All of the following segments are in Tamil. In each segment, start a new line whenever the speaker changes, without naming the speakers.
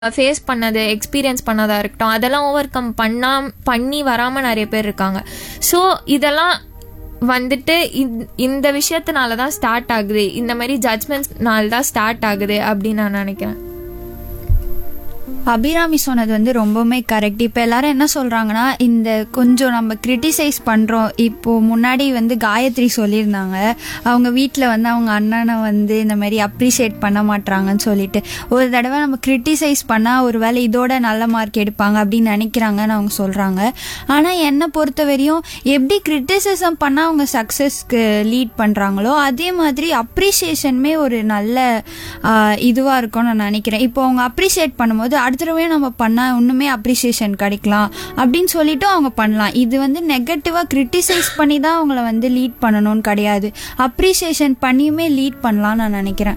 ஃபேஸ் பண்ணது எக்ஸ்பீரியன்ஸ் பண்ணதா இருக்கட்டும் அதெல்லாம் ஓவர் கம் பண்ணா பண்ணி வராமல் நிறைய பேர் இருக்காங்க ஸோ இதெல்லாம் வந்துட்டு இந்த- இந்த விஷயத்தினால தான் ஸ்டார்ட் ஆகுது இந்த மாதிரி ஜட்மெண்ட்ஸ்னால தான் ஸ்டார்ட் ஆகுது அப்படின்னு நான் நினைக்கிறேன்
அபிராமி சொன்னது வந்து ரொம்பவுமே கரெக்ட் இப்போ எல்லாரும் என்ன சொல்றாங்கன்னா இந்த கொஞ்சம் நம்ம கிரிட்டிசைஸ் பண்றோம் இப்போ முன்னாடி வந்து காயத்ரி சொல்லியிருந்தாங்க அவங்க வீட்டில் வந்து அவங்க அண்ணனை வந்து இந்த மாதிரி அப்ரிஷியேட் பண்ண மாட்றாங்கன்னு சொல்லிட்டு ஒரு தடவை நம்ம கிரிட்டிசைஸ் பண்ணால் ஒருவேளை இதோட நல்ல மார்க் எடுப்பாங்க அப்படின்னு நினைக்கிறாங்கன்னு அவங்க சொல்றாங்க ஆனால் என்னை பொறுத்த வரையும் எப்படி கிரிட்டிசிசம் பண்ணால் அவங்க சக்ஸஸ்க்கு லீட் பண்ணுறாங்களோ அதே மாதிரி அப்ரிசியேஷனுமே ஒரு நல்ல இதுவாக இருக்கும்னு நான் நினைக்கிறேன் இப்போ அவங்க அப்ரிஷியேட் பண்ணும்போது அடுத்த தடவையும் நம்ம பண்ணால் இன்னுமே அப்ரிசியேஷன் கிடைக்கலாம் அப்படின்னு சொல்லிட்டு அவங்க பண்ணலாம் இது வந்து நெகட்டிவாக கிரிட்டிசைஸ் பண்ணி தான் அவங்கள வந்து லீட் பண்ணணும்னு கிடையாது அப்ரிசியேஷன் பண்ணியுமே லீட் பண்ணலாம்னு நான் நினைக்கிறேன்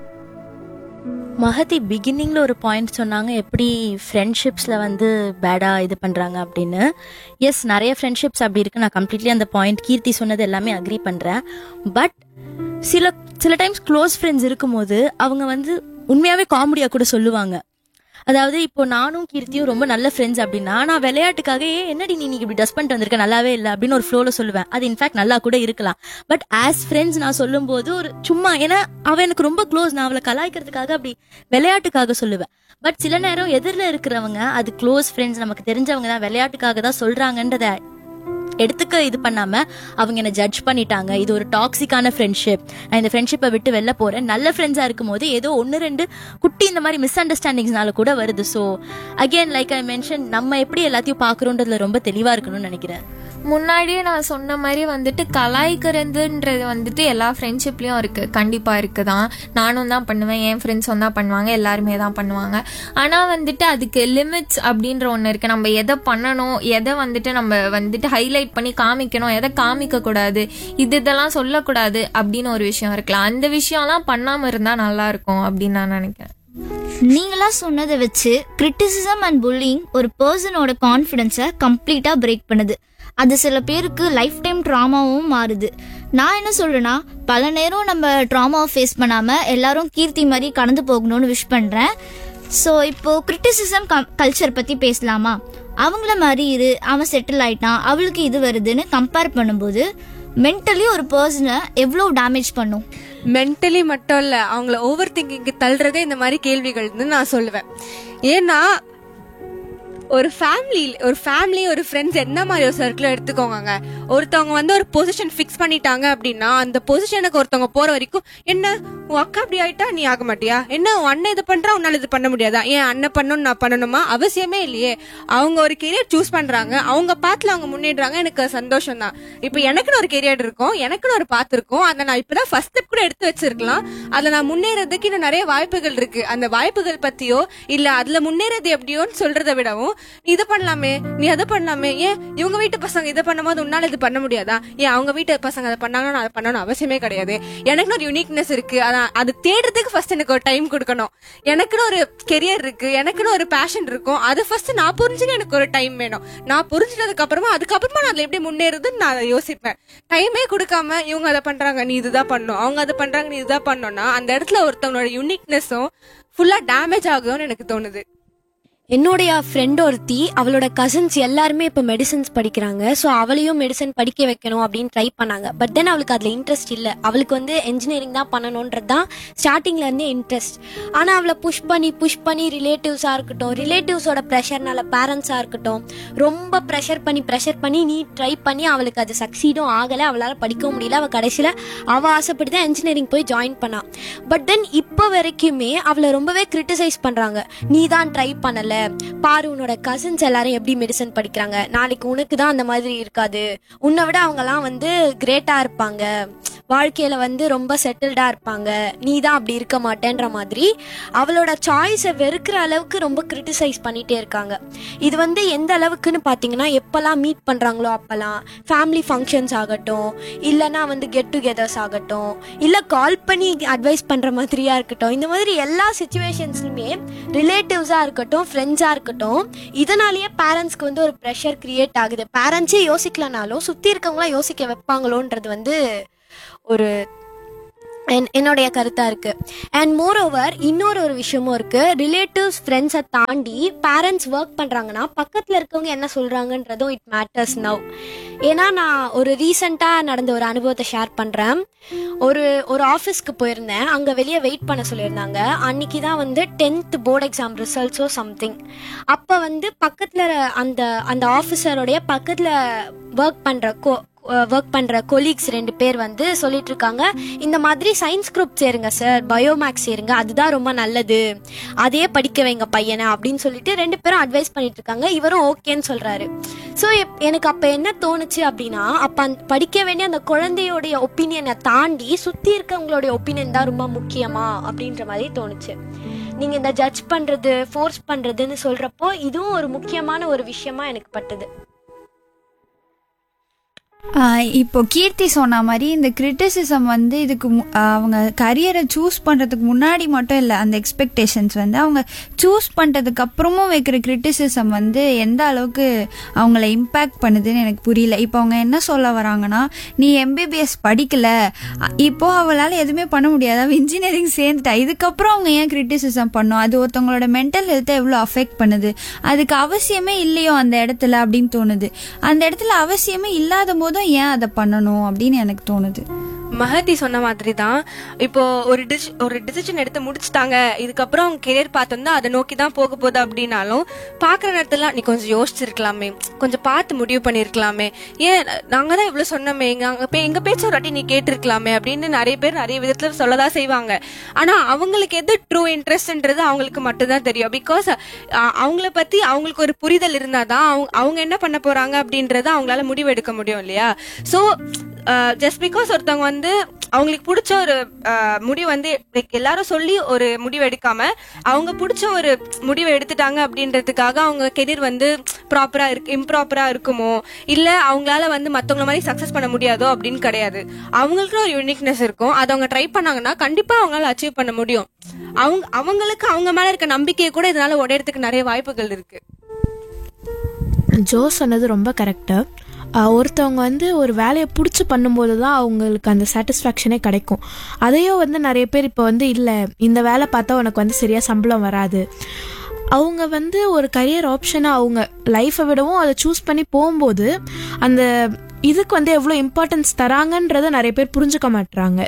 மகதி பிகினிங்ல ஒரு பாயிண்ட் சொன்னாங்க எப்படி ஃப்ரெண்ட்ஷிப்ஸ்ல வந்து பேடா இது பண்றாங்க அப்படின்னு எஸ் நிறைய ஃப்ரெண்ட்ஷிப்ஸ் அப்படி இருக்கு நான் கம்ப்ளீட்லி அந்த பாயிண்ட் கீர்த்தி சொன்னது எல்லாமே அக்ரி பண்றேன் பட் சில சில டைம்ஸ் க்ளோஸ் ஃப்ரெண்ட்ஸ் இருக்கும்போது அவங்க வந்து உண்மையாவே காமெடியா கூட சொல்லுவாங்க அதாவது இப்போ நானும் கீர்த்தியும் ரொம்ப நல்ல ஃப்ரெண்ட்ஸ் அப்படின்னா நான் விளையாட்டுக்காக ஏ என்னடி நீ இன்னைக்கு இப்படி ட்ரெஸ் பண்ணிட்டு வந்திருக்க நல்லாவே இல்லை அப்படின்னு ஒரு ஃப்ளோல சொல்லுவேன் அது இன்ஃபேக்ட் நல்லா கூட இருக்கலாம் பட் ஆஸ் ஃப்ரெண்ட்ஸ் நான் சொல்லும்போது ஒரு சும்மா ஏன்னா அவ எனக்கு ரொம்ப க்ளோஸ் நான் அவளை கலாய்க்கிறதுக்காக அப்படி விளையாட்டுக்காக சொல்லுவேன் பட் சில நேரம் எதிரில் இருக்கிறவங்க அது க்ளோஸ் ஃப்ரெண்ட்ஸ் நமக்கு தெரிஞ்சவங்க தான் விளையாட்டுக்காக தான் சொல்றாங்கன்றத எடுத்துக்க இது பண்ணாம அவங்க என்ன ஜட்ஜ் பண்ணிட்டாங்க இது ஒரு டாக்ஸிக்கான ஃப்ரெண்ட்ஷிப் நான் இந்த ஃப்ரெண்ட்ஷிப்பை விட்டு வெளில போறேன் நல்ல ஃப்ரெண்ட்ஸா இருக்கும்போது ஏதோ ஒன்று ரெண்டு குட்டி இந்த மாதிரி மிஸ் அண்டர்ஸ்டாண்டிங்ஸ்னால கூட வருது so again like I mention நம்ம எப்படி எல்லாத்தையும் பார்க்குறோன்றதுல ரொம்ப தெளிவா இருக்கணும்னு நினைக்கிறேன்
முன்னாடியே நான் சொன்ன மாதிரி வந்துட்டு கலாய்க்கிறதுன்றது வந்துட்டு எல்லா ஃப்ரெண்ட்ஷிப்லேயும் இருக்குது கண்டிப்பாக இருக்குது தான் நானும் தான் பண்ணுவேன் என் ஃப்ரெண்ட்ஸும் தான் பண்ணுவாங்க எல்லாருமே தான் பண்ணுவாங்க ஆனால் வந்துட்டு அதுக்கு லிமிட்ஸ் அப்படின்ற ஒன்று இருக்குது நம்ம எதை பண்ணணும் எதை வந்துட்டு நம்ம வந்துட்டு ஹைலைட் பண்ணி காமிக்கணும் எதை காமிக்கக்கூடாது இது இதெல்லாம் சொல்லக்கூடாது அப்படின்னு ஒரு விஷயம் இருக்கலாம் அந்த விஷயம்லாம் பண்ணாமல் இருந்தால் நல்லாயிருக்கும் அப்படின்னு நான் நினைக்கிறேன்
நீங்களா சொன்னதை வச்சு கிரிட்டிசிசம் அண்ட் புல்லிங் ஒரு பர்சனோட கான்ஃபிடென்ஸை கம்ப்ளீட்டாக பிரேக் பண்ணுது அது சில பேருக்கு லைஃப் டைம் ட்ராமாவும் மாறுது நான் என்ன சொல்றேன்னா பல நேரம் நம்ம ட்ராமாவை ஃபேஸ் பண்ணாமல் எல்லாரும் கீர்த்தி மாதிரி கடந்து போகணும்னு விஷ் பண்ணுறேன் ஸோ இப்போ கிரிட்டிசிசம் கல்ச்சர் பற்றி பேசலாமா அவங்கள மாதிரி இரு அவன் செட்டில் ஆயிட்டான் அவளுக்கு இது வருதுன்னு கம்பேர் பண்ணும்போது மென்டலி ஒரு பர்சனை எவ்வளோ டேமேஜ் பண்ணும்
மென்டலி மட்டும் இல்ல அவங்கள ஓவர் திங்கிங்க்கு தள்ளுறதே இந்த மாதிரி கேள்விகள்னு நான் சொல்லுவேன் ஏன்னா ஒரு ஃபேமிலி ஒரு ஃபேமிலி ஒரு ஃப்ரெண்ட்ஸ் என்ன மாதிரி ஒரு சர்க்கிள் எடுத்துக்கோங்க ஒருத்தவங்க வந்து ஒரு பொசிஷன் ஃபிக்ஸ் பண்ணிட்டாங்க அப்படின்னா அந்த பொசிஷனுக்கு ஒருத்தவங்க போற வரைக்கும் என்ன உன் அக்கா அப்படி ஆயிட்டா நீ ஆக மாட்டியா என்ன உன் அண்ணன் இது பண்றா உன்னால இது பண்ண முடியாதா ஏன் அண்ணன் பண்ணணும் நான் பண்ணணுமா அவசியமே இல்லையே அவங்க ஒரு கெரியர் சூஸ் பண்றாங்க அவங்க பாத்துல அவங்க முன்னேறாங்க எனக்கு சந்தோஷம் தான் இப்போ எனக்குன்னு ஒரு கெரியர் இருக்கும் எனக்குன்னு ஒரு பாத்து இருக்கும் அதை நான் இப்பதான் ஃபர்ஸ்ட் ஸ்டெப் கூட எடுத்து வச்சிருக்கலாம் அதுல நான் முன்னேறதுக்கு இன்னும் நிறைய வாய்ப்புகள் இருக்கு அந்த வாய்ப்புகள் பத்தியோ இல்ல அதுல முன்னேறது எப்படியோன்னு சொல்றதை விடவும் நீ இதை பண்ணலாமே நீ அதை பண்ணலாமே ஏன் இவங்க வீட்டு பசங்க இதை பண்ணும்போது உன்னால இது பண்ண முடியாதா ஏன் அவங்க வீட்டு பசங்க அதை பண்ணாங்கன்னா நான் அதை பண்ணணும் அவசியமே கிடையாது எனக்குன்னு ஒரு யூனிக்னஸ் இருக்கு ஆனா அது தேடுறதுக்கு ஃபர்ஸ்ட் எனக்கு ஒரு டைம் கொடுக்கணும் எனக்குன்னு ஒரு கெரியர் இருக்கு எனக்குன்னு ஒரு பேஷன் இருக்கும் அது ஃபர்ஸ்ட் நான் புரிஞ்சுக்க எனக்கு ஒரு டைம் வேணும் நான் புரிஞ்சுனதுக்கு அப்புறமா அதுக்கப்புறமா நான் அதுல எப்படி முன்னேறதுன்னு நான் அதை யோசிப்பேன் டைமே கொடுக்காம இவங்க அதை பண்றாங்க நீ இதுதான் பண்ணணும் அவங்க அதை பண்றாங்க நீ இதுதான் பண்ணணும்னா அந்த இடத்துல ஒருத்தவங்களோட யூனிக்னஸும் ஃபுல்லா டேமேஜ் ஆகும்னு எனக்கு தோணுது
என்னுடைய ஃப்ரெண்ட் ஒருத்தி அவளோட கசின்ஸ் எல்லாருமே இப்போ மெடிசன்ஸ் படிக்கிறாங்க ஸோ அவளையும் மெடிசன் படிக்க வைக்கணும் அப்படின்னு ட்ரை பண்ணாங்க பட் தென் அவளுக்கு அதில் இன்ட்ரெஸ்ட் இல்லை அவளுக்கு வந்து என்ஜினியரிங் தான் பண்ணணுன்றது தான் ஸ்டார்டிங்ல இருந்தே இன்ட்ரெஸ்ட் ஆனால் அவளை புஷ் பண்ணி புஷ் பண்ணி ரிலேட்டிவ்ஸாக இருக்கட்டும் ரிலேட்டிவ்ஸோட ப்ரெஷர்னால பேரண்ட்ஸாக இருக்கட்டும் ரொம்ப ப்ரெஷர் பண்ணி ப்ரெஷர் பண்ணி நீ ட்ரை பண்ணி அவளுக்கு அது சக்சீடும் ஆகலை அவளால் படிக்கவும் முடியல அவள் கடைசியில் அவள் ஆசைப்பட்டு தான் என்ஜினியரிங் போய் ஜாயின் பண்ணான் பட் தென் இப்போ வரைக்குமே அவளை ரொம்பவே கிரிட்டிசைஸ் பண்ணுறாங்க நீ தான் ட்ரை பண்ணல பாரு உன்னோட கசின்ஸ் எல்லாரும் எப்படி மெடிசன் படிக்கிறாங்க நாளைக்கு உனக்கு தான் அந்த மாதிரி இருக்காது உன்னை விட அவங்கலாம் வந்து கிரேட்டா இருப்பாங்க வாழ்க்கையில வந்து ரொம்ப செட்டில்டா இருப்பாங்க நீ தான் அப்படி இருக்க மாட்டேன்ற மாதிரி அவளோட சாய்ஸை வெறுக்கிற அளவுக்கு ரொம்ப கிரிட்டிசைஸ் பண்ணிட்டே இருக்காங்க இது வந்து எந்த அளவுக்குன்னு பார்த்தீங்கன்னா எப்போல்லாம் மீட் பண்ணுறாங்களோ அப்போல்லாம் ஃபேமிலி ஃபங்க்ஷன்ஸ் ஆகட்டும் இல்லைன்னா வந்து கெட் டுகெதர்ஸ் ஆகட்டும் இல்லை கால் பண்ணி அட்வைஸ் பண்ணுற மாதிரியா இருக்கட்டும் இந்த மாதிரி எல்லா சுச்சுவேஷன்ஸ்லையுமே ரிலேட்டிவ்ஸாக இருக்கட்டும் ஃப்ரெண்ட்ஸாக இருக்கட்டும் இதனாலேயே பேரண்ட்ஸ்க்கு வந்து ஒரு ப்ரெஷர் கிரியேட் ஆகுது பேரண்ட்ஸே யோசிக்கலனாலும் சுற்றி இருக்கவங்களாம் யோசிக்க வைப்பாங்களோன்றது வந்து ஒரு என் என்னுடைய கருத்தா இருக்கு அண்ட் மோர் ஓவர் இன்னொரு ஒரு விஷயமும் இருக்கு ரிலேட்டிவ்ஸ் ஃப்ரெண்ட்ஸை தாண்டி பேரண்ட்ஸ் ஒர்க் பண்றாங்கன்னா பக்கத்துல இருக்கவங்க என்ன சொல்றாங்கன்றதும் இட் மேட்டர்ஸ் நவ் ஏன்னா நான் ஒரு ரீசெண்டாக நடந்த ஒரு அனுபவத்தை ஷேர் பண்றேன் ஒரு ஒரு ஆஃபீஸ்க்கு போயிருந்தேன் அங்க வெளியே வெயிட் பண்ண சொல்லியிருந்தாங்க அன்னைக்கு தான் வந்து டென்த் போர்டு எக்ஸாம் ரிசல்ட்ஸோ சம்திங் அப்போ வந்து பக்கத்துல அந்த அந்த ஆஃபீஸருடைய பக்கத்துல ஒர்க் பண்ற கோ ஒர்க் பண்ற கொலீக்ஸ் ரெண்டு பேர் வந்து சொல்லிட்டு இருக்காங்க இந்த மாதிரி சயின்ஸ் குரூப் சேருங்க சார் பயோமேக்ஸ் சேருங்க அதுதான் ரொம்ப நல்லது அதே படிக்க வைங்க பையனை அப்படின்னு சொல்லிட்டு ரெண்டு பேரும் அட்வைஸ் பண்ணிட்டு இருக்காங்க இவரும் ஓகேன்னு சொல்றாரு ஸோ எனக்கு அப்ப என்ன தோணுச்சு அப்படின்னா அப்ப அந்த படிக்க வேண்டிய அந்த குழந்தையோடைய ஒப்பீனியனை தாண்டி சுத்தி இருக்கவங்களுடைய ஒப்பீனியன் தான் ரொம்ப முக்கியமா அப்படின்ற மாதிரி தோணுச்சு நீங்க இந்த ஜட்ஜ் பண்றது ஃபோர்ஸ் பண்றதுன்னு சொல்றப்போ இதுவும் ஒரு முக்கியமான ஒரு விஷயமா எனக்கு பட்டது
ஆஹ் இப்போ கீர்த்தி சொன்ன மாதிரி இந்த கிரிட்டிசிசம் வந்து இதுக்கு மு- ஆஹ் அவங்க கரியரை சூஸ் பண்றதுக்கு முன்னாடி மட்டும் இல்லை அந்த எக்ஸ்பெக்டேஷன்ஸ் வந்து அவங்க சூஸ் பண்றதுக்கு அப்புறமும் வைக்கிற கிரிட்டிசிசம் வந்து எந்த அளவுக்கு அவங்கள இம்பேக்ட் பண்ணுதுன்னு எனக்கு புரியல இப்போ அவங்க என்ன சொல்ல வராங்கன்னா நீ எம்பிபிஎஸ் படிக்கல அ- இப்போ அவளால எதுவுமே பண்ண முடியாது அவள் இன்ஜினியரிங் சேர்ந்துட்டா இதுக்கப்புறம் அவங்க ஏன் கிரிட்டிசிசம் பண்ணும் அது ஒருத்தவங்களோட மென்டல் ஹெல்த்தை எவ்வளோ அஃபெக்ட் பண்ணுது அதுக்கு அவசியமே இல்லையோ அந்த இடத்துல அப்படின்னு தோணுது அந்த இடத்துல அவசியமே இல்லாத போதும் ஏன் அதை பண்ணணும் அப்படின்னு எனக்கு தோணுது
மகதி சொன்ன மாதிரி தான் இப்போ ஒரு டிஸ் ஒரு டிசிஷன் எடுத்து முடிச்சிட்டாங்க இதுக்கப்புறம் அவங்க கெரியர் பார்த்தோம்னா அதை நோக்கி தான் போக போகுது அப்படின்னாலும் பார்க்குற நேரத்துல நீ கொஞ்சம் யோசிச்சிருக்கலாமே கொஞ்சம் பார்த்து முடிவு பண்ணியிருக்கலாமே ஏன் நாங்க தான் இவ்வளவு சொன்னோமே எங்க அங்க பே எங்க பேச்ச ஒரு வாட்டி நீ கேட்டிருக்கலாமே அப்படின்னு நிறைய பேர் நிறைய விதத்துல சொல்லதான் செய்வாங்க ஆனா அவங்களுக்கு எது ட்ரூ இன்ட்ரெஸ்ட்ன்றது அவங்களுக்கு மட்டும்தான் தெரியும் பிகாஸ் அவங்கள பத்தி அவங்களுக்கு ஒரு புரிதல் இருந்தாதான் அவங்க அவங்க என்ன பண்ண போறாங்க அப்படின்றத அவங்களால முடிவு எடுக்க முடியும் இல்லையா ஸோ ஜஸ்ட் பிகாஸ் ஒருத்தவங்க வந்து அவங்களுக்கு பிடிச்ச ஒரு அஹ், முடிவு வந்து like எல்லாரும் சொல்லி ஒரு முடிவு எடுக்காம அவங்க பிடிச்ச ஒரு முடிவை எடுத்துட்டாங்க அப்படின்றதுக்காக அவங்க கெரியர் வந்து ப்ராப்பரா இருக்கு இம்ப்ராப்பரா இருக்குமோ இல்ல அவங்களால வந்து மத்தவங்கள மாதிரி சக்சஸ் பண்ண முடியாதோ அப்படின்னு கிடையாது அவங்களுக்கு ஒரு யூனிக்னஸ் இருக்கும் அதை அவங்க ட்ரை பண்ணாங்கன்னா கண்டிப்பா அவங்களால அச்சீவ் பண்ண முடியும் அவங்க அவங்களுக்கு அவங்க மேல இருக்க நம்பிக்கையை கூட இதனால உடையறதுக்கு நிறைய வாய்ப்புகள் இருக்கு
ஜோ சொன்னது ரொம்ப கரெக்டு ஒருத்தவங்க வந்து ஒரு வேலையை பிடிச்சி பண்ணும்போது தான் அவங்களுக்கு அந்த சாட்டிஸ்ஃபேக்ஷனே கிடைக்கும் அதையும் வந்து நிறைய பேர் இப்போ வந்து இல்லை இந்த வேலை பார்த்தா உனக்கு வந்து சரியாக சம்பளம் வராது அவங்க வந்து ஒரு கரியர் ஆப்ஷனை அவங்க லைஃப்பை விடவும் அதை சூஸ் பண்ணி போகும்போது அந்த இதுக்கு வந்து எவ்வளோ இம்பார்ட்டன்ஸ் தராங்கன்றதை நிறைய பேர் புரிஞ்சுக்க மாட்றாங்க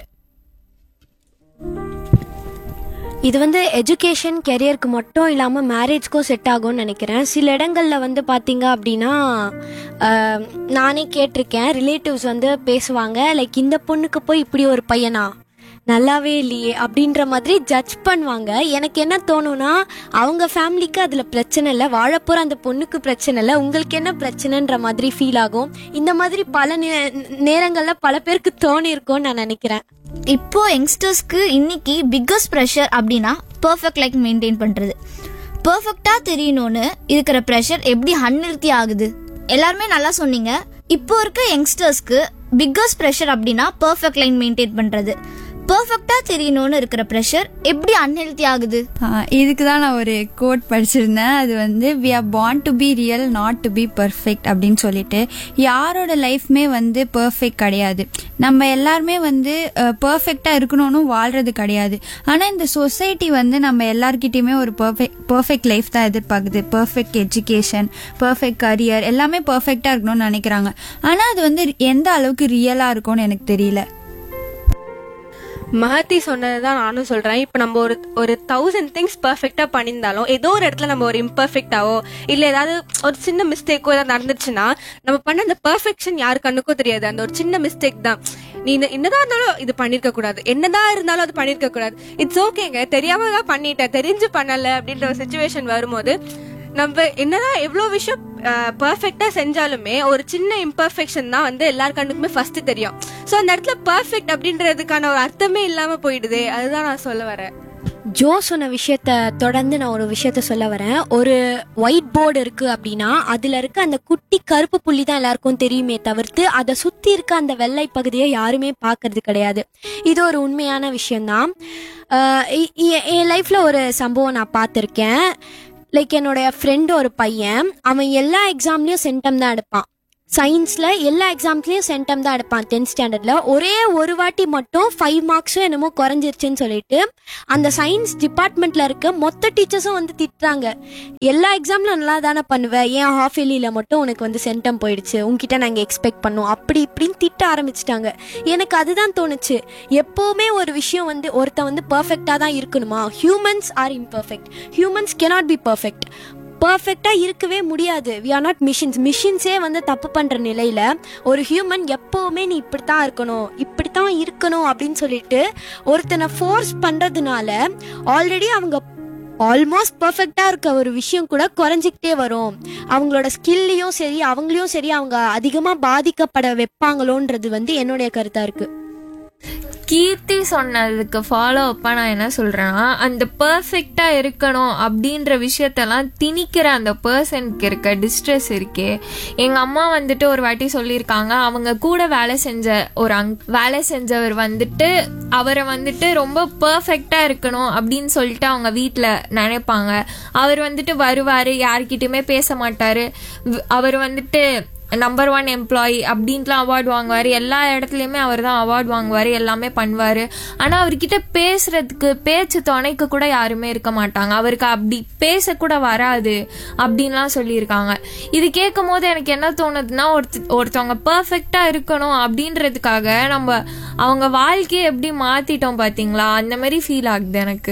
இது வந்து எஜுகேஷன் கெரியருக்கு மட்டும் இல்லாமல் மேரேஜ்க்கும் செட் ஆகும்னு நினைக்கிறேன் சில இடங்களில் வந்து பார்த்தீங்க அப்படின்னா ஆஹ், நானே கேட்டிருக்கேன் ரிலேட்டிவ்ஸ் வந்து பேசுவாங்க லைக் இந்த பொண்ணுக்கு போய் இப்படி ஒரு பையனா நல்லாவே இல்லையே அப்படின்ற மாதிரி ஜட்ஜ் பண்ணுவாங்க எனக்கு என்ன தோணும்னா அவங்க ஃபேமிலிக்கு அதில் பிரச்சனை இல்லை வாழப்போகிற அந்த பொண்ணுக்கு பிரச்சனை இல்லை உங்களுக்கு என்ன பிரச்சனைன்ற மாதிரி ஃபீல் ஆகும் இந்த மாதிரி பல நே- நேரங்களில் பல பேருக்கு தோணி இருக்கும்னு நான் நினைக்கிறேன்
இப்போ யங்ஸ்டர்ஸ்க்கு இன்னைக்கு பிக்கஸ்ட் ப்ரெஷர் அப்படின்னா பர்ஃபெக்ட் லைக் மெயின்டைன் பண்றது பர்ஃபெக்டா தெரியணும்னு இருக்கிற ப்ரெஷர் எப்படி அன்ஹெல்த்தி ஆகுது எல்லாருமே நல்லா சொன்னீங்க இப்போ இருக்க யங்ஸ்டர்ஸ்க்கு பிக்கஸ்ட் ப்ரெஷர் அப்படின்னா பர்ஃபெக்ட் லைன் மெயின்டைன் பண்றது பர்ஃபெக்டா தெரியணும்னு இருக்கிற ப்ரெஷர் எப்படி அன்ஹெல்த்தி ஆகுது
ஆஹ் இதுக்கு தான் நான் ஒரு கோட் படிச்சிருந்தேன் அது வந்து we are born to be real not to be perfect அப்படின்னு சொல்லிட்டு யாரோட லைஃப்மே வந்து பர்ஃபெக்ட் கிடையாது நம்ம எல்லாருமே வந்து பர்ஃபெக்டாக இருக்கணும்னு வாழ்றது கிடையாது ஆனால் இந்த சொசைட்டி வந்து நம்ம எல்லார்கிட்டயுமே ஒரு பர்ஃபெக்ட் பர்ஃபெக்ட் லைஃப் தான் எதிர்பார்க்குது பர்ஃபெக்ட் எஜுகேஷன் பர்ஃபெக்ட் கரியர் எல்லாமே பர்ஃபெக்டாக இருக்கணும்னு நினைக்கிறாங்க ஆனால் அது வந்து எந்த அளவுக்கு ரியலாக இருக்கும்னு எனக்கு தெரியல
மகத்தி சொன்னதுதான் நானும் சொல்றேன் இப்ப நம்ம ஒரு ஒரு தௌசண்ட் திங்ஸ் பெர்ஃபெக்டா பண்ணியிருந்தாலும் ஏதோ ஒரு இடத்துல நம்ம ஒரு இம்பர்ஃபெக்டாவோ இல்ல ஏதாவது ஒரு சின்ன மிஸ்டேக்கோ ஏதாவது நடந்துச்சுன்னா நம்ம பண்ண அந்த பெர்ஃபெக்ஷன் யாரு கண்ணுக்கும் தெரியாது அந்த ஒரு சின்ன மிஸ்டேக் தான் நீ இந்த- என்னதான் இருந்தாலும் இது பண்ணிருக்க கூடாது என்னதான் இருந்தாலும் அது பண்ணிருக்க கூடாது இட்ஸ் ஓகேங்க தெரியாம தான் பண்ணிட்டேன் தெரிஞ்சு பண்ணல அப்படின்ற ஒரு சுச்சுவேஷன் வரும்போது நம்ம என்னதான் எவ்வளவு விஷயம் பெர்ஃபெக்டா செஞ்சாலுமே ஒரு சின்ன இம்பர்ஃபெக்ஷன் தான் வந்து எல்லார் கண்ணுக்குமே ஃபர்ஸ்ட் தெரியும் சோ அந்த இடத்துல பெர்ஃபெக்ட் அப்படின்றதுக்கான ஒரு அர்த்தமே இல்லாம போயிடுதே அதுதான் நான் சொல்ல வரேன்
ஜோ சொன்ன விஷயத்த தொடர்ந்து நான் ஒரு விஷயத்த சொல்ல வரேன் ஒரு ஒயிட் போர்டு இருக்கு அப்படின்னா அதுல இருக்க அந்த குட்டி கருப்பு புள்ளி தான் எல்லாருக்கும் தெரியுமே தவிர்த்து அதை சுத்தி இருக்க அந்த வெள்ளை பகுதியை யாருமே பார்க்கறது கிடையாது இது ஒரு உண்மையான விஷயம்தான் ஆஹ் இ- இ- என் லைஃப்ல ஒரு சம்பவம் நான் பார்த்துருக்கேன் லைக் என்னுடைய ஃப்ரெண்டு ஒரு பையன் அவன் எல்லா எக்ஸாம்லயும் சென்டம் தான் எடுப்பான் சயின்ஸில் எல்லா எக்ஸாம்ஸ்லேயும் சென்டம் தான் எடுப்பான் டென்த் ஸ்டாண்டர்டில் ஒரே ஒரு வாட்டி மட்டும் ஃபைவ் மார்க்ஸும் என்னமோ குறைஞ்சிருச்சுன்னு சொல்லிட்டு அந்த சயின்ஸ் டிபார்ட்மெண்ட்டில் இருக்க மொத்த டீச்சர்ஸும் வந்து திட்டுறாங்க எல்லா எக்ஸாமில் நல்லா தானே பண்ணுவேன் ஏன் ஹாஃப் இயர்லியில் மட்டும் உனக்கு வந்து சென்டம் போயிடுச்சு உங்ககிட்ட நாங்கள் எக்ஸ்பெக்ட் பண்ணோம் அப்படி இப்படின்னு திட்ட ஆரம்பிச்சிட்டாங்க எனக்கு அதுதான் தோணுச்சு எப்போவுமே ஒரு விஷயம் வந்து ஒருத்தன் வந்து பர்ஃபெக்டாக தான் இருக்கணுமா humans are imperfect humans cannot be perfect பர்ஃபெக்டாக இருக்கவே முடியாது வி ஆர் நாட் மிஷின்ஸ் மிஷின்ஸே வந்து தப்பு பண்ணுற நிலையில் ஒரு ஹியூமன் எப்போவுமே நீ இப்படி தான் இருக்கணும் இப்படி தான் இருக்கணும் அப்படின்னு சொல்லிட்டு ஒருத்தனை ஃபோர்ஸ் பண்ணுறதுனால ஆல்ரெடி அவங்க ஆல்மோஸ்ட் பர்ஃபெக்டாக இருக்க ஒரு விஷயம் கூட குறைஞ்சிக்கிட்டே வரும் அவங்களோட ஸ்கில்லையும் சரி அவங்களையும் சரி அவங்க அதிகமாக பாதிக்கப்பட வைப்பாங்களோன்றது வந்து என்னுடைய கருத்தாக இருக்குது
கீர்த்தி சொன்னதுக்கு ஃபாலோ அப்பா நான் என்ன சொல்றேன்னா அந்த பெர்ஃபெக்டா இருக்கணும் அப்படின்ற விஷயத்தெல்லாம் திணிக்கிற அந்த பர்சனுக்கு இருக்க டிஸ்ட்ரெஸ் இருக்கே எங்க அம்மா வந்துட்டு ஒரு வாட்டி சொல்லியிருக்காங்க அவங்க கூட வேலை செஞ்ச ஒரு அங் வேலை செஞ்சவர் வந்துட்டு அவரை வந்துட்டு ரொம்ப பெர்ஃபெக்டா இருக்கணும் அப்படின்னு சொல்லிட்டு அவங்க வீட்டில் நினைப்பாங்க அவர் வந்துட்டு வருவாரு யார்கிட்டயுமே பேச மாட்டாரு வி- அவர் வந்துட்டு நம்பர் ஒன் எம்ப்ளாயி அப்படின்ட்டுலாம் அவார்டு வாங்குவார் எல்லா இடத்துலையுமே அவர் தான் அவார்டு வாங்குவார் எல்லாமே பண்ணுவார் ஆனால் அவர்கிட்ட பேசுறதுக்கு பேச்சு துணைக்கு கூட யாருமே இருக்க மாட்டாங்க அவருக்கு அப்படி பேசக்கூட வராது அப்படின்லாம் சொல்லியிருக்காங்க இது கேட்கும் போது எனக்கு என்ன தோணுதுன்னா ஒருத்த ஒருத்தவங்க பர்ஃபெக்டாக இருக்கணும் அப்படின்றதுக்காக நம்ம அவங்க வாழ்க்கையை எப்படி மாற்றிட்டோம் பார்த்தீங்களா அந்த மாதிரி ஃபீல் ஆகுது எனக்கு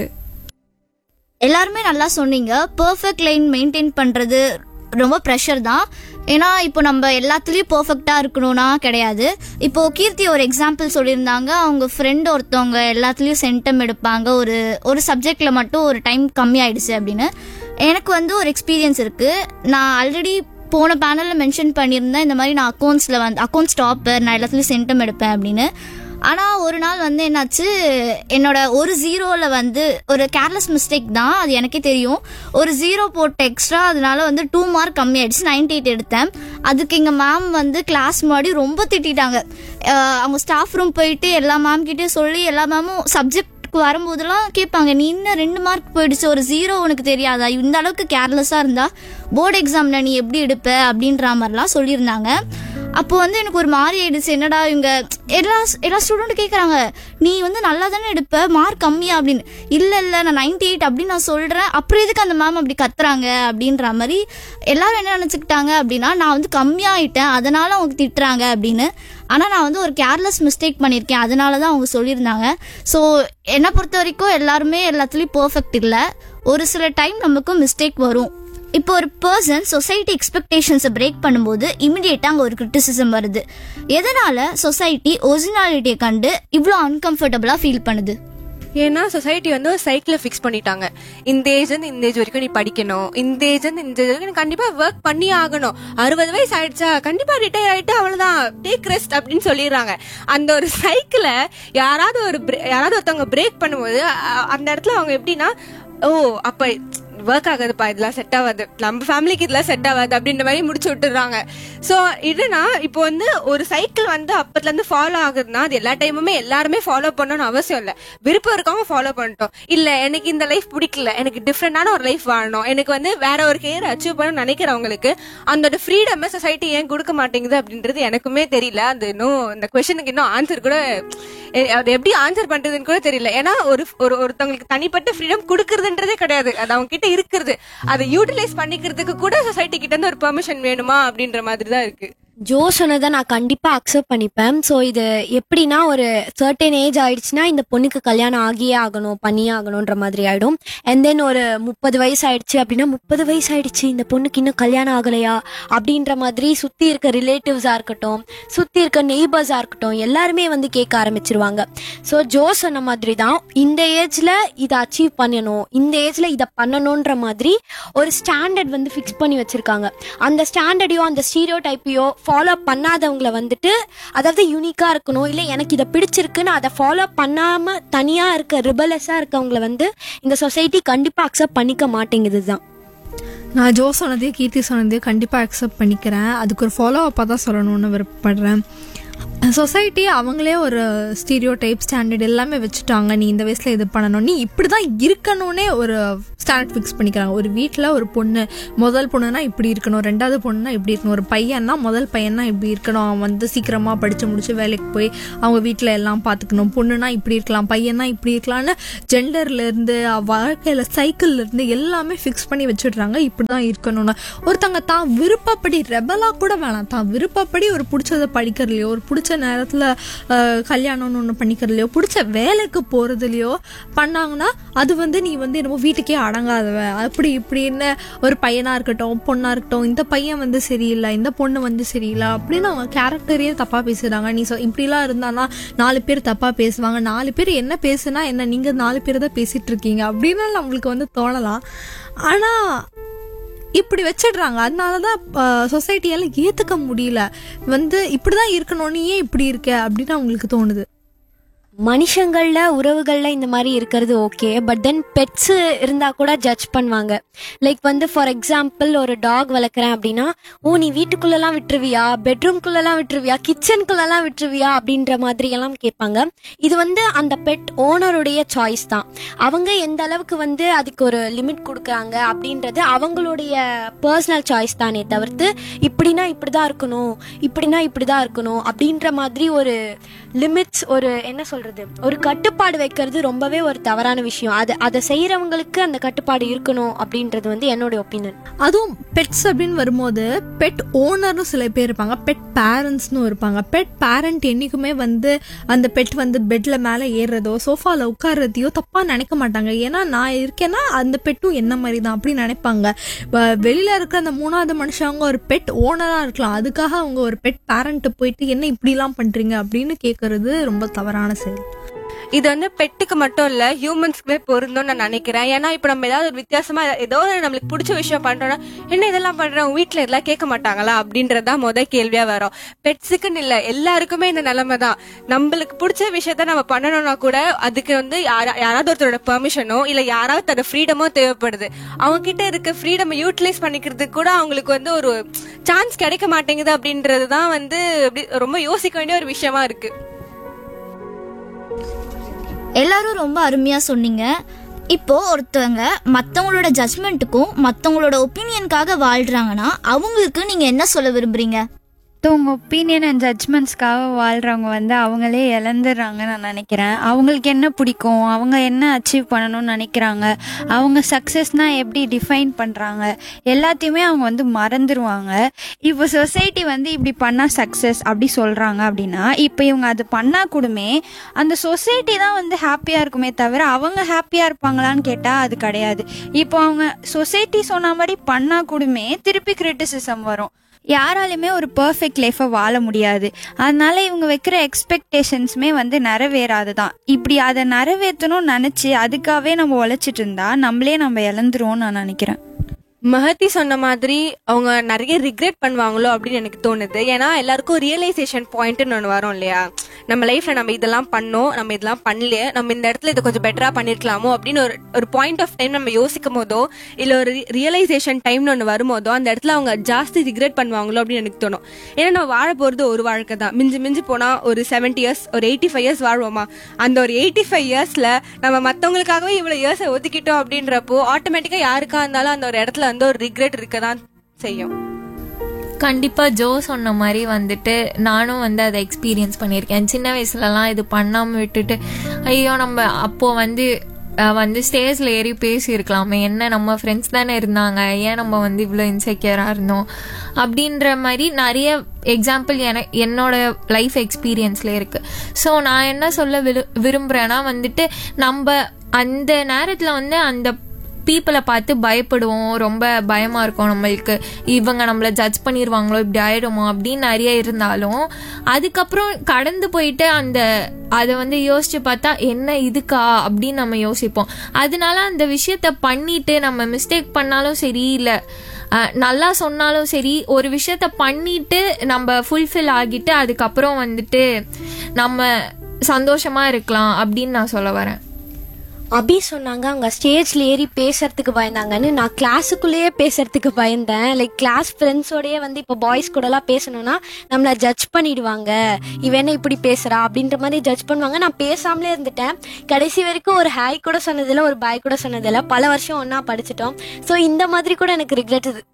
எல்லாருமே நல்லா சொன்னீங்க பர்ஃபெக்ட் லைன் மெயின்டைன் பண்ணுறது ரொம்ப ப்ரெஷர் தான் ஏன்னா இப்போ நம்ம எல்லாத்துலேயும் பர்ஃபெக்டாக இருக்கணும்னா கிடையாது இப்போ கீர்த்தி ஒரு எக்ஸாம்பிள் சொல்லியிருந்தாங்க அவங்க ஃப்ரெண்ட் ஒருத்தவங்க எல்லாத்துலேயும் சென்டம் எடுப்பாங்க ஒரு ஒரு சப்ஜெக்டில் மட்டும் ஒரு டைம் கம்மியாயிடுச்சு அப்படின்னு எனக்கு வந்து ஒரு எக்ஸ்பீரியன்ஸ் இருக்குது நான் ஆல்ரெடி போன பேனலில் மென்ஷன் பண்ணியிருந்தேன் இந்த மாதிரி நான் அக்கௌண்ட்ஸில் வந்து அக்கௌண்ட்ஸ் டாப்பர் நான் எல்லாத்துலேயும் சென்டம் எடுப்பேன் அப்படின்னு ஆனால் ஒரு நாள் வந்து என்னாச்சு என்னோட ஒரு ஜீரோவில் வந்து ஒரு கேர்லெஸ் மிஸ்டேக் தான் அது எனக்கே தெரியும் ஒரு ஜீரோ போட்ட எக்ஸ்ட்ரா அதனால வந்து டூ மார்க் கம்மியாயிடுச்சு நைன்டி எயிட் எடுத்தேன் அதுக்கு எங்கள் மேம் வந்து கிளாஸ் முன்னாடி ரொம்ப திட்டிட்டாங்க அஹ் அவங்க ஸ்டாஃப் ரூம் போயிட்டு எல்லா மேம் கிட்டே சொல்லி எல்லா மேமும் சப்ஜெக்ட் வரும்போதெல்லாம் கேட்பாங்க நீ இன்னும் ரெண்டு மார்க் போயிடுச்சு ஒரு ஜீரோ உனக்கு தெரியாதா இந்த அளவுக்கு கேர்லெஸ்ஸாக இருந்தா போர்டு எக்ஸாமில் நீ எப்படி எடுப்ப அப்படின்ற மாதிரிலாம் சொல்லியிருந்தாங்க அப்போ வந்து எனக்கு ஒரு மாதிரி ஆயிடுச்சு என்னடா இவங்க எல்லா எல்லா ஸ்டூடெண்ட் கேட்குறாங்க நீ வந்து நல்லா தானே எடுப்ப மார்க் கம்மியா அப்படின்னு இல்லை இல்லை நான் நைன்டி எயிட் அப்படின்னு நான் சொல்கிறேன் அப்புறம் எதுக்கு அந்த மேம் அப்படி கத்துறாங்க அப்படின்ற மாதிரி எல்லாரும் என்ன நினச்சிக்கிட்டாங்க அப்படின்னா நான் வந்து கம்மியாயிட்டேன் அதனால அவங்க திட்டுறாங்க அப்படின்னு ஆனால் நான் வந்து ஒரு கேர்லெஸ் மிஸ்டேக் பண்ணியிருக்கேன் அதனால தான் அவங்க சொல்லியிருந்தாங்க ஸோ என்னை பொறுத்த வரைக்கும் எல்லாருமே எல்லாத்துலேயும் பர்ஃபெக்ட் இல்லை ஒரு சில டைம் நமக்கும் மிஸ்டேக் வரும் இப்போ ஒரு பர்சன் சொசைட்டி எக்ஸ்பெக்டேஷன்ஸை பிரேக் பண்ணும்போது இமிடியேட்டாக அங்கே ஒரு கிரிட்டிசிசம் வருது எதனால சொசைட்டி ஒரிஜினாலிட்டியை கண்டு இவ்வளோ அன்கம்ஃபர்டபுளாக ஃபீல் பண்ணுது
ஏன்னா சொசைட்டி வந்து ஒரு சைக்கிளை ஃபிக்ஸ் பண்ணிட்டாங்க இந்த ஏஜ் இருந்து இந்த ஏஜ் வரைக்கும் நீ படிக்கணும் இந்த ஏஜ் இருந்து இந்த ஏஜ் வரைக்கும் நீ கண்டிப்பா ஒர்க் பண்ணி ஆகணும் அறுபது வயசு ஆயிடுச்சா கண்டிப்பா ரிட்டையர் ஆயிட்டு அவ்வளவுதான் டேக் ரெஸ்ட் அப்படின்னு சொல்லிடுறாங்க அந்த ஒரு சைக்கிளை யாராவது ஒரு bra- யாராவது ஒருத்தவங்க பிரேக் பண்ணும்போது அ- அந்த இடத்துல அவங்க எப்படின்னா ஓ அப்ப ஒர்க் ஆகாதுப்பா இதெல்லாம் செட் ஆகாது நம்ம ஃபேமிலிக்கு இதெல்லாம் செட் ஆகாது அப்படின்ற மாதிரி முடிச்சு விட்டுறாங்க ஸோ இதுனா இப்போ வந்து ஒரு சைக்கிள் வந்து அப்பத்துல இருந்து ஃபாலோ ஆகுதுன்னா அது எல்லா டைமுமே எல்லாருமே ஃபாலோ பண்ணணும்னு அவசியம் இல்லை விருப்பம் இருக்கவங்க ஃபாலோ பண்ணிட்டோம் இல்ல எனக்கு இந்த லைஃப் பிடிக்கல எனக்கு டிஃப்ரெண்டான ஒரு லைஃப் வாழணும் எனக்கு வந்து வேற ஒரு கேர் அச்சீவ் பண்ண நினைக்கிறவங்களுக்கு அந்த ஃப்ரீடம் சொசைட்டி ஏன் கொடுக்க மாட்டேங்குது அப்படின்றது எனக்குமே தெரியல அது இன்னும் இந்த கொஸ்டினுக்கு இன்னும் ஆன்சர் கூட எ- அது எப்படி ஆன்சர் பண்றதுன்னு கூட தெரியல ஏன்னா ஒரு ஒரு ஒருத்தவங்களுக்கு தனிப்பட்ட ஃப்ரீடம் கொடுக்கறதுன்றதே கிடையாது அது அவங்க கிட்ட இருக்கிறது அதை யூட்டிலைஸ் பண்ணிக்கிறதுக்கு கூட சொசைட்டி கிட்ட இருந்து ஒரு பெர்மிஷன் வேணுமா அப்படின்ற மாதிரி தான் இருக்கு
ஜோ சொன்னதை நான் கண்டிப்பாக அக்செப்ட் பண்ணிப்பேன் ஸோ இது எப்படின்னா ஒரு சர்டன் ஏஜ் ஆயிடுச்சுன்னா இந்த பொண்ணுக்கு கல்யாணம் ஆகியே ஆகணும் பண்ணியே ஆகணுன்ற மாதிரி ஆயிடும் அண்ட் தென் ஒரு முப்பது வயசு ஆயிடுச்சு அப்படின்னா முப்பது வயசு ஆயிடுச்சு இந்த பொண்ணுக்கு இன்னும் கல்யாணம் ஆகலையா அப்படின்ற மாதிரி சுற்றி இருக்க ரிலேட்டிவ்ஸாக இருக்கட்டும் சுற்றி இருக்க நெய்பர்ஸாக இருக்கட்டும் எல்லாருமே வந்து கேட்க ஆரம்பிச்சிருவாங்க ஸோ ஜோ சொன்ன மாதிரி தான் இந்த ஏஜில் இதை அச்சீவ் பண்ணணும் இந்த ஏஜில் இதை பண்ணணுன்ற மாதிரி ஒரு ஸ்டாண்டர்ட் வந்து ஃபிக்ஸ் பண்ணி வச்சிருக்காங்க அந்த ஸ்டாண்டர்டையோ அந்த ஸ்டீரியோ டைப்பையோ ஃபாலோ பண்ணாதவங்கள வந்துட்டு அதாவது யூனிக்காக இருக்கணும் இல்லை எனக்கு இதை பிடிச்சிருக்குன்னு அதை ஃபாலோ பண்ணாமல் தனியாக இருக்க ரிபலஸாக இருக்கவங்கள வந்து இந்த சொசைட்டி கண்டிப்பாக அக்செப்ட் பண்ணிக்க மாட்டேங்குது தான்
நான் ஜோ சொன்னதே கீர்த்தி சொன்னதே கண்டிப்பாக அக்செப்ட் பண்ணிக்கிறேன் அதுக்கு ஒரு ஃபாலோ அப்பாக தான் சொல்லணும்னு விருப்பப்படுறேன்
சொசைட்டி அவங்களே ஒரு ஸ்டீரியோ டைப் ஸ்டாண்டர்ட் எல்லாமே வச்சுட்டாங்க நீ இந்த வயசில் இது பண்ணணும் நீ இப்படி தான் இருக்கணும்னே ஒரு ஸ்டாண்டர்ட் ஃபிக்ஸ் பண்ணிக்கிறாங்க ஒரு வீட்டில் ஒரு பொண்ணு முதல் பொண்ணுனா இப்படி இருக்கணும் ரெண்டாவது பொண்ணுனா இப்படி இருக்கணும் ஒரு பையன்னா முதல் பையனா இப்படி இருக்கணும் அவன் வந்து சீக்கிரமாக படித்து முடிச்சு வேலைக்கு போய் அவங்க வீட்டில் எல்லாம் பார்த்துக்கணும் பொண்ணுனா இப்படி இருக்கலாம் பையனா இப்படி இருக்கலாம்னு ஜெண்டர்லேருந்து வாழ்க்கையில் சைக்கிள்லேருந்து எல்லாமே ஃபிக்ஸ் பண்ணி வச்சுடுறாங்க இப்படி தான் இருக்கணும்னு ஒருத்தங்க தான் விருப்பப்படி ரெபலாக கூட வேணாம் தான் விருப்பப்படி ஒரு பிடிச்சதை படிக்கிறதுலையோ ஒரு பிடிச்ச நேரத்தில் கல்யாணம்னு ஒன்று பண்ணிக்கிறதுலையோ பிடிச்ச வேலைக்கு போகிறதுலையோ பண்ணாங்கன்னா அது வந்து நீ வந்து என்னமோ வீட்டுக்கே அடங்காதவ அப்படி இப்படின்னு ஒரு பையனாக இருக்கட்டும் பொண்ணாக இருக்கட்டும் இந்த பையன் வந்து சரியில்லை இந்த பொண்ணு வந்து சரியில்லை அப்படின்னு அவங்க கேரக்டரையே தப்பாக பேசுகிறாங்க நீ சொ இப்படிலாம் இருந்தானா நாலு பேர் தப்பாக பேசுவாங்க நாலு பேர் என்ன பேசுனா என்ன நீங்கள் நாலு பேர் தான் பேசிகிட்டு இருக்கீங்க அப்படின்னு நம்மளுக்கு வந்து தோணலாம் ஆனால் இப்படி வச்சிடுறாங்க அதனால தான் சொசைட்டியால் ஏற்றுக்க முடியல வந்து இப்படி தான் இருக்கணும்னு ஏன் இப்படி இருக்க அப்படின்னு அவங்களுக்கு தோணுது
மனுஷங்கள்ல உறவுகள்ல இந்த மாதிரி இருக்கிறது ஓகே பட் தென் பெட்ஸ் இருந்தா கூட ஜட்ஜ் பண்ணுவாங்க லைக் வந்து ஃபார் எக்ஸாம்பிள் ஒரு டாக் வளர்க்குறேன் அப்படின்னா ஓ நீ வீட்டுக்குள்ளெல்லாம் விட்டுருவியா பெட்ரூம்குள்ளெல்லாம் விட்டுருவியா கிச்சனுக்குள்ளெல்லாம் விட்டுருவியா அப்படின்ற மாதிரி எல்லாம் கேட்பாங்க இது வந்து அந்த பெட் ஓனருடைய சாய்ஸ் தான் அவங்க எந்த அளவுக்கு வந்து அதுக்கு ஒரு லிமிட் கொடுக்குறாங்க அப்படின்றது அவங்களுடைய பர்சனல் சாய்ஸ் தானே தவிர்த்து இப்படின்னா இப்படிதான் இருக்கணும் இப்படின்னா இப்படிதான் இருக்கணும் அப்படின்ற மாதிரி ஒரு லிமிட்ஸ் ஒரு என்ன சொல்றது ஒரு கட்டுப்பாடு வைக்கிறது ரொம்பவே ஒரு தவறான விஷயம் அது அதை செய்யறவங்களுக்கு அந்த கட்டுப்பாடு இருக்கணும் அப்படின்றது வந்து என்னோட ஒப்பீனியன்
அதுவும் பெட்ஸ் அப்படின்னு வரும்போது பெட் ஓனர்னு சில பேர் இருப்பாங்க பெட் பேரண்ட்ஸ்னு இருப்பாங்க பெட் பேரண்ட் என்னைக்குமே வந்து அந்த பெட் வந்து பெட்ல மேலே ஏறுறதோ சோஃபால உட்கார்றதையோ தப்பா நினைக்க மாட்டாங்க ஏன்னா நான் இருக்கேன்னா அந்த பெட்டும் என்ன மாதிரி தான் அப்படி நினைப்பாங்க வ- வெளியில இருக்க அந்த மூணாவது மனுஷங்க ஒரு பெட் ஓனரா இருக்கலாம் அதுக்காக அவங்க ஒரு பெட் பேரண்ட் போயிட்டு என்ன இப்படிலாம் பண்றீங்க அப்படின்னு கேட்கறது ரொம்ப தவறான செயல்
இது வந்து பெட்டுக்கு மட்டும் இல்ல ஹியூமன்ஸ்க்குமே பொருந்தும்னு நான் நினைக்கிறேன் ஏன்னா இப்ப நம்ம ஏதாவது ஒரு வித்தியாசமா ஏதோ ஒரு நம்மளுக்கு பிடிச்ச விஷயம் பண்றோம்னா என்ன இதெல்லாம் பண்றோம் உங்க வீட்டுல இதெல்லாம் கேட்க மாட்டாங்களா அப்படின்றதுதான் முத கேள்வியா வரும் பெட்ஸுக்குன்னு இல்ல எல்லாருக்குமே இந்த நிலைமை தான் நம்மளுக்கு பிடிச்ச விஷயத்த நம்ம பண்ணணும்னா கூட அதுக்கு வந்து யாரா- யாராவது ஒருத்தரோட பெர்மிஷனோ இல்ல யாராவது தன்னோட ஃப்ரீடமோ தேவைப்படுது அவங்க கிட்ட இருக்க ஃப்ரீடம் யூட்டிலைஸ் பண்ணிக்கிறதுக்கு கூட அவங்களுக்கு வந்து ஒரு சான்ஸ் கிடைக்க மாட்டேங்குது அப்படின்றது தான் வந்து அப்படி ரொம்ப யோசிக்க வேண்டிய ஒரு விஷயமா இருக்கு
எல்லாரும் ரொம்ப அருமையா சொன்னீங்க இப்போ ஒருத்தவங்க மத்தவங்களோட ஜட்மெண்ட்டுக்கும் மத்தவங்களோட ஒப்பீனியனுக்காக வாழ்றாங்கன்னா அவங்களுக்கு நீங்க என்ன சொல்ல விரும்புறீங்க
மற்றவங்க ஒப்பீனியன் அண்ட் ஜட்ஜ்மெண்ட்ஸ்க்காக வாழ்கிறவங்க வந்து அவங்களே இழந்துடுறாங்கன்னு நான் நினைக்கிறேன் அவங்களுக்கு என்ன பிடிக்கும் அவங்க என்ன அச்சீவ் பண்ணணும்னு நினைக்கிறாங்க அவங்க சக்ஸஸ்னால் எப்படி டிஃபைன் பண்ணுறாங்க எல்லாத்தையுமே அவங்க வந்து மறந்துடுவாங்க இப்போ சொசைட்டி வந்து இப்படி பண்ணால் சக்ஸஸ் அப்படி சொல்கிறாங்க அப்படின்னா இப்போ இவங்க அது பண்ணால் கூடமே அந்த சொசைட்டி தான் வந்து ஹாப்பியாக இருக்குமே தவிர அவங்க ஹாப்பியாக இருப்பாங்களான்னு கேட்டால் அது கிடையாது இப்போ அவங்க சொசைட்டி சொன்ன மாதிரி பண்ணால் கூடமே திருப்பி கிரிட்டிசிசம் வரும் யாராலுமே ஒரு பர்ஃபெக்ட் லைஃப்பை வாழ முடியாது அதனால இவங்க வைக்கிற எக்ஸ்பெக்டேஷன்ஸுமே வந்து நிறைவேறாது தான் இப்படி அதை நிறைவேற்றணும்னு நினச்சி அதுக்காகவே நம்ம உழைச்சிட்டு இருந்தா நம்மளே நம்ம இழந்துருவோம்னு நான் நினைக்கிறேன்
மஹதி சொன்ன மாதிரி அவங்க நிறைய ரிக்ரெட் பண்ணுவாங்களோ அப்படின்னு எனக்கு தோணுது ஏன்னா எல்லாருக்கும் ரியலைசேஷன் பாயிண்ட்னு ஒன்று வரும் இல்லையா நம்ம லைஃப்ல நம்ம இதெல்லாம் பண்ணோம் நம்ம இதெல்லாம் பண்ணல நம்ம இந்த இடத்துல இதை கொஞ்சம் பெட்டரா பண்ணிருக்கலாமோ அப்படின்னு ஒரு ஒரு பாயிண்ட் ஆஃப் டைம் நம்ம யோசிக்கும் போதோ இல்ல ஒரு ரியலைசேஷன் டைம்னு ஒன்று வரும்போதோ அந்த இடத்துல அவங்க ஜாஸ்தி ரிக்ரெட் பண்ணுவாங்களோ அப்படின்னு எனக்கு தோணும் ஏன்னா நம்ம வாழ போறது ஒரு வாழ்க்கை தான் மிஞ்சி மிஞ்சி போனா ஒரு செவன்டி இயர்ஸ் ஒரு எயிட்டி ஃபைவ் இயர்ஸ் வாழ்வோமா அந்த ஒரு எயிட்டி ஃபைவ் இயர்ஸ்ல நம்ம மத்தவங்களுக்காகவே இவ்வளவு இயர்ஸை ஒதுக்கிட்டோம் அப்படின்றப்போ ஆட்டோமேட்டிக்கா யாருக்கா இருந்தாலும் அந்த ஒரு இடத்துல வந்து ஒரு ரிக்ரெட் இருக்க தான் செய்யும்
கண்டிப்பா ஜோ சொன்ன மாதிரி வந்துட்டு நானும் வந்து அதை எக்ஸ்பீரியன்ஸ் பண்ணியிருக்கேன் சின்ன வயசுலலாம் இது பண்ணாம விட்டுட்டு ஐயோ நம்ம அப்போ வந்து அஹ், வந்து ஸ்டேஜ்ல ஏறி பேசியிருக்கலாமே என்ன நம்ம ஃப்ரெண்ட்ஸ் தானே இருந்தாங்க ஏன் நம்ம வந்து இவ்வளோ இன்செக்யூராக இருந்தோம் அப்படின்ற மாதிரி நிறைய எக்ஸாம்பிள் என என்னோட லைஃப் எக்ஸ்பீரியன்ஸ்ல இருக்கு ஸோ நான் என்ன சொல்ல விரு விரும்புறேன்னா வந்துட்டு நம்ம அந்த நேரத்தில் வந்து அந்த பீப்புளை பார்த்து பயப்படுவோம் ரொம்ப பயமா இருக்கும் நம்மளுக்கு இவங்க நம்மள ஜட்ஜ் பண்ணிடுவாங்களோ இப்படி ஆயிடுமோ அப்படின்னு நிறைய இருந்தாலும் அதுக்கப்புறம் கடந்து போயிட்டு அந்த அதை வந்து யோசிச்சு பார்த்தா என்ன இதுக்கா அப்படின்னு நம்ம யோசிப்போம் அதனால அந்த விஷயத்த பண்ணிட்டு நம்ம மிஸ்டேக் பண்ணாலும் சரி இல்லை நல்லா சொன்னாலும் சரி ஒரு விஷயத்த பண்ணிட்டு நம்ம ஃபுல்ஃபில் ஆகிட்டு அதுக்கப்புறம் வந்துட்டு நம்ம சந்தோஷமா இருக்கலாம் அப்படின்னு நான் சொல்ல வரேன்
அபி சொன்னாங்க அவங்க ஸ்டேஜ்ல ஏறி பேசுறதுக்கு பயந்தாங்கன்னு நான் கிளாஸுக்குள்ளேயே பேசுறதுக்கு பயந்தேன் லைக் கிளாஸ் ஃப்ரெண்ட்ஸோடயே வந்து இப்போ பாய்ஸ் கூடலாம் பேசணும்னா நம்மளை ஜட்ஜ் பண்ணிடுவாங்க இவன் என்ன இப்படி பேசுறா அப்படின்ற மாதிரி ஜட்ஜ் பண்ணுவாங்க நான் பேசாமலே இருந்துட்டேன் கடைசி வரைக்கும் ஒரு ஹாய் கூட சொன்னதில்ல ஒரு பாய் கூட சொன்னதில்ல பல வருஷம் ஒன்றா படிச்சிட்டோம் ஸோ இந்த மாதிரி கூட எனக்கு ரிக்ரெட்